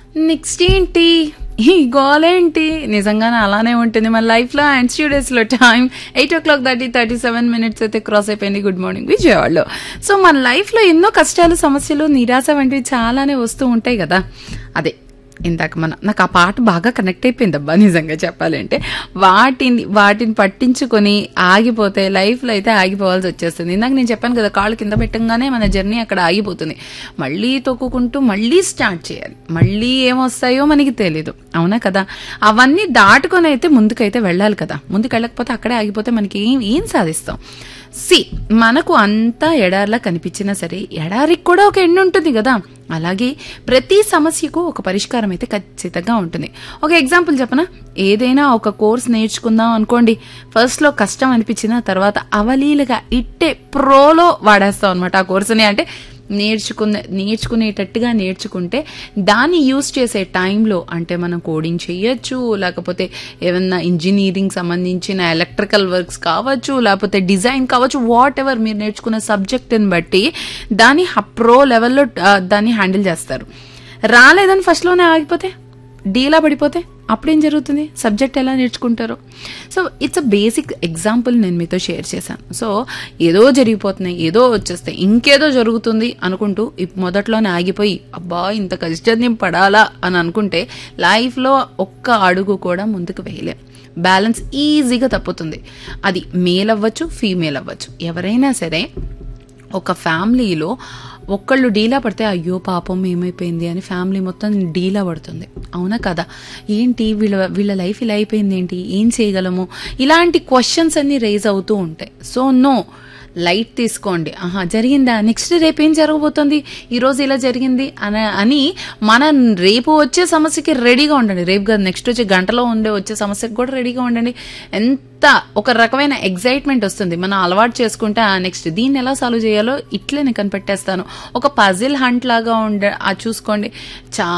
next ఏంటి ఈ goal ఏంటి నిజంగానే అలానే ఉంటుంది మన లైఫ్ లో అండ్ స్టూడియోస్ లో time eight o'clock thirty thirty seven minutes అయితే క్రాస్ అయిపోయింది గుడ్ మార్నింగ్ విజయవాడలో సో మన లైఫ్ లో ఎన్నో కష్టాలు సమస్యలు నిరాశ వంటివి చాలానే వస్తూ ఉంటాయి కదా అదే ఇందాక మన నాకు ఆ పాట బాగా కనెక్ట్ అయిపోయింది అబ్బా నిజంగా చెప్పాలంటే వాటిని వాటిని పట్టించుకొని ఆగిపోతే లైఫ్లో అయితే ఆగిపోవాల్సి వచ్చేస్తుంది ఇందాక నేను చెప్పాను కదా కాళ్ళు కింద పెట్టంగానే మన జర్నీ అక్కడ ఆగిపోతుంది మళ్ళీ తొక్కుకుంటూ మళ్ళీ స్టార్ట్ చేయాలి మళ్ళీ ఏమొస్తాయో మనకి తెలీదు అవునా కదా అవన్నీ దాటుకొని అయితే ముందుకైతే వెళ్ళాలి కదా ముందుకు వెళ్ళకపోతే అక్కడే ఆగిపోతే మనకి ఏం ఏం సాధిస్తాం సి మనకు అంతా ఎడారిలా కనిపించినా సరే ఎడారికి కూడా ఒక ఎండు ఉంటుంది కదా అలాగే ప్రతి సమస్యకు ఒక పరిష్కారం అయితే ఖచ్చితంగా ఉంటుంది ఒక ఎగ్జాంపుల్ చెప్పనా ఏదైనా ఒక కోర్స్ నేర్చుకుందాం అనుకోండి ఫస్ట్ లో కష్టం అనిపించిన తర్వాత అవలీలుగా ఇట్టే ప్రోలో వాడేస్తాం అనమాట ఆ కోర్సుని అంటే నేర్చుకునే నేర్చుకునేటట్టుగా నేర్చుకుంటే దాన్ని యూస్ చేసే టైంలో అంటే మనం కోడింగ్ చేయొచ్చు లేకపోతే ఏమన్నా ఇంజనీరింగ్ సంబంధించిన ఎలక్ట్రికల్ వర్క్స్ కావచ్చు లేకపోతే డిజైన్ కావచ్చు వాట్ ఎవర్ మీరు నేర్చుకున్న సబ్జెక్ట్ని బట్టి దాన్ని ప్రో లెవెల్లో దాన్ని హ్యాండిల్ చేస్తారు రాలేదని ఫస్ట్లోనే ఆగిపోతే డీలా పడిపోతే అప్పుడేం జరుగుతుంది సబ్జెక్ట్ ఎలా నేర్చుకుంటారో so it's a basic example నేను మీతో షేర్ చేశాను సో ఏదో జరిగిపోతున్నాయి ఏదో వచ్చేస్తాయి ఇంకేదో జరుగుతుంది అనుకుంటూ ఇప్ మొదట్లోనే ఆగిపోయి అబ్బా ఇంత కష్టం నేను పడాలా అని అనుకుంటే లైఫ్లో ఒక్క అడుగు కూడా ముందుకు వేయలేం బ్యాలెన్స్ ఈజీగా తప్పుతుంది అది మేల్ అవ్వచ్చు ఫీమేల్ అవ్వచ్చు ఎవరైనా సరే ఒక ఫ్యామిలీలో ఒక్కళ్ళు డీలా పడితే అయ్యో పాపం ఏమైపోయింది అని ఫ్యామిలీ మొత్తం డీలా పడుతుంది అవునా కదా ఏంటి వీళ్ళ వీళ్ళ లైఫ్ ఇలా అయిపోయింది ఏంటి ఏం చేయగలము ఇలాంటి క్వశ్చన్స్ అన్ని రేజ్ అవుతూ ఉంటాయి సో నో లైట్ తీసుకోండి ఆహా జరిగిందా నెక్స్ట్ రేపు ఏం జరగబోతుంది ఈరోజు ఇలా జరిగింది అని అని మన రేపు వచ్చే సమస్యకి రెడీగా ఉండండి రేపు కాదు నెక్స్ట్ వచ్చే గంటలో ఉండే వచ్చే సమస్యకి కూడా రెడీగా ఉండండి ఎంత ఒక రకమైన ఎగ్జైట్మెంట్ వస్తుంది మనం అలవాటు చేసుకుంటే ఆ నెక్స్ట్ దీన్ని ఎలా సాల్వ్ చేయాలో ఇట్లే నేను కనిపెట్టేస్తాను ఒక పజిల్ హంట్ లాగా ఉండే ఆ చూసుకోండి చా